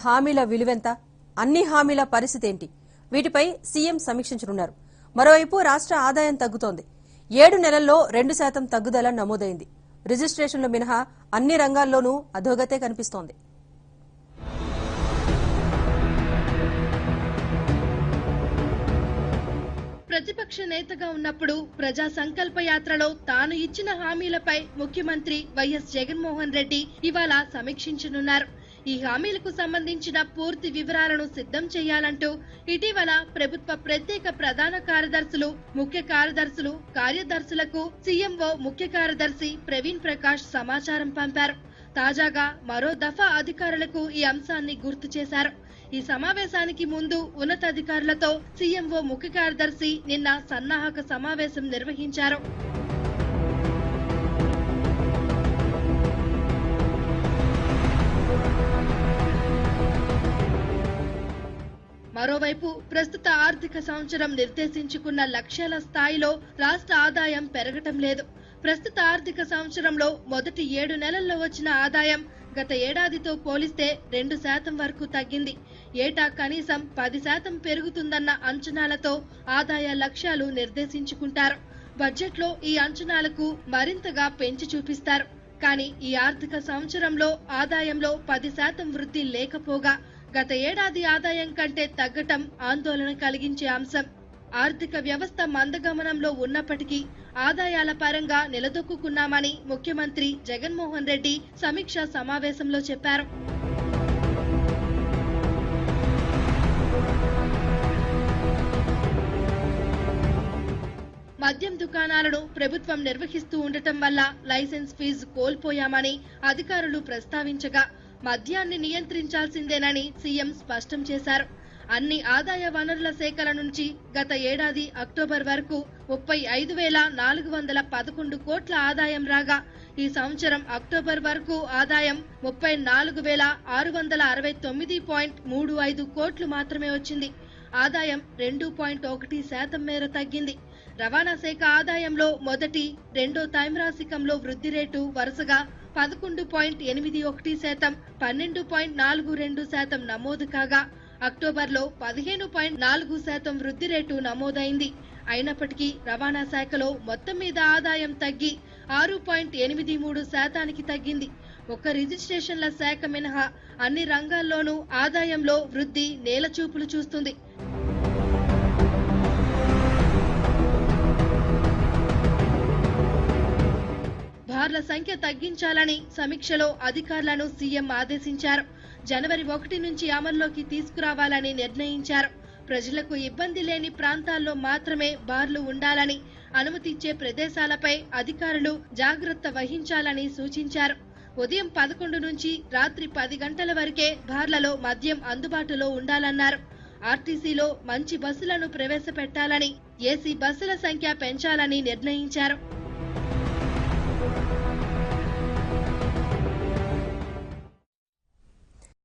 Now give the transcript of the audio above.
హామీల విలువెంత అన్ని హామీల పరిస్థితి ఏంటి వీటిపై సీఎం సమీక్షించనున్నారు మరోవైపు రాష్ట్ర ఆదాయం తగ్గుతోంది ఏడు నెలల్లో రెండు శాతం తగ్గుదల నమోదైంది రిజిస్ట్రేషన్లు మినహా అన్ని రంగాల్లోనూ అధోగతే కనిపిస్తోంది ప్రతిపక్ష నేతగా ఉన్నప్పుడు ప్రజా సంకల్ప యాత్రలో తాను ఇచ్చిన హామీలపై ముఖ్యమంత్రి వైఎస్ జగన్మోహన్ రెడ్డి ఇవాళ సమీక్షించనున్నారు ఈ హామీలకు సంబంధించిన పూర్తి వివరాలను సిద్ధం చేయాలంటూ ఇటీవల ప్రభుత్వ ప్రత్యేక ప్రధాన కార్యదర్శులు ముఖ్య కార్యదర్శులు కార్యదర్శులకు సీఎంఓ ముఖ్య కార్యదర్శి ప్రవీణ్ ప్రకాష్ సమాచారం పంపారు తాజాగా మరో దఫా అధికారులకు ఈ అంశాన్ని గుర్తు చేశారు ఈ సమావేశానికి ముందు ఉన్నతాధికారులతో సీఎంఓ ముఖ్య కార్యదర్శి నిన్న సన్నాహక సమావేశం నిర్వహించారు మరోవైపు ప్రస్తుత ఆర్థిక సంవత్సరం నిర్దేశించుకున్న లక్ష్యాల స్థాయిలో రాష్ట్ర ఆదాయం పెరగటం లేదు ప్రస్తుత ఆర్థిక సంవత్సరంలో మొదటి ఏడు నెలల్లో వచ్చిన ఆదాయం గత ఏడాదితో పోలిస్తే రెండు శాతం వరకు తగ్గింది ఏటా కనీసం పది శాతం పెరుగుతుందన్న అంచనాలతో ఆదాయ లక్ష్యాలు నిర్దేశించుకుంటారు బడ్జెట్లో ఈ అంచనాలకు మరింతగా పెంచి చూపిస్తారు కానీ ఈ ఆర్థిక సంవత్సరంలో ఆదాయంలో పది శాతం వృద్ధి లేకపోగా గత ఏడాది ఆదాయం కంటే తగ్గటం ఆందోళన కలిగించే అంశం ఆర్థిక వ్యవస్థ మందగమనంలో ఉన్నప్పటికీ ఆదాయాల పరంగా నిలదొక్కున్నామని ముఖ్యమంత్రి జగన్మోహన్ రెడ్డి సమీక్షా సమావేశంలో చెప్పారు మద్యం దుకాణాలను ప్రభుత్వం నిర్వహిస్తూ ఉండటం వల్ల లైసెన్స్ ఫీజు కోల్పోయామని అధికారులు ప్రస్తావించగా మద్యాన్ని నియంత్రించాల్సిందేనని సీఎం స్పష్టం చేశారు అన్ని ఆదాయ వనరుల సేకరణ నుంచి గత ఏడాది అక్టోబర్ వరకు ముప్పై ఐదు వేల నాలుగు వందల పదకొండు కోట్ల ఆదాయం రాగా ఈ సంవత్సరం అక్టోబర్ వరకు ఆదాయం ముప్పై నాలుగు వేల ఆరు వందల అరవై తొమ్మిది పాయింట్ మూడు ఐదు కోట్లు మాత్రమే వచ్చింది ఆదాయం రెండు పాయింట్ ఒకటి శాతం మేర తగ్గింది రవాణా శాఖ ఆదాయంలో మొదటి రెండో త్రైమాసికంలో వృద్ధి రేటు వరుసగా పదకొండు పాయింట్ ఎనిమిది ఒకటి శాతం పన్నెండు పాయింట్ నాలుగు రెండు శాతం నమోదు కాగా అక్టోబర్లో పదిహేను పాయింట్ నాలుగు శాతం వృద్ధి రేటు నమోదైంది అయినప్పటికీ రవాణా శాఖలో మొత్తం మీద ఆదాయం తగ్గి ఆరు పాయింట్ ఎనిమిది మూడు శాతానికి తగ్గింది ఒక్క రిజిస్ట్రేషన్ల శాఖ మినహా అన్ని రంగాల్లోనూ ఆదాయంలో వృద్ధి నేలచూపులు చూస్తుంది బార్ల సంఖ్య తగ్గించాలని సమీక్షలో అధికారులను సీఎం ఆదేశించారు జనవరి ఒకటి నుంచి అమల్లోకి తీసుకురావాలని నిర్ణయించారు ప్రజలకు ఇబ్బంది లేని ప్రాంతాల్లో మాత్రమే బార్లు ఉండాలని అనుమతిచ్చే ప్రదేశాలపై అధికారులు జాగ్రత్త వహించాలని సూచించారు ఉదయం పదకొండు నుంచి రాత్రి పది గంటల వరకే బార్లలో మద్యం అందుబాటులో ఉండాలన్నారు ఆర్టీసీలో మంచి బస్సులను ప్రవేశపెట్టాలని ఏసీ బస్సుల సంఖ్య పెంచాలని నిర్ణయించారు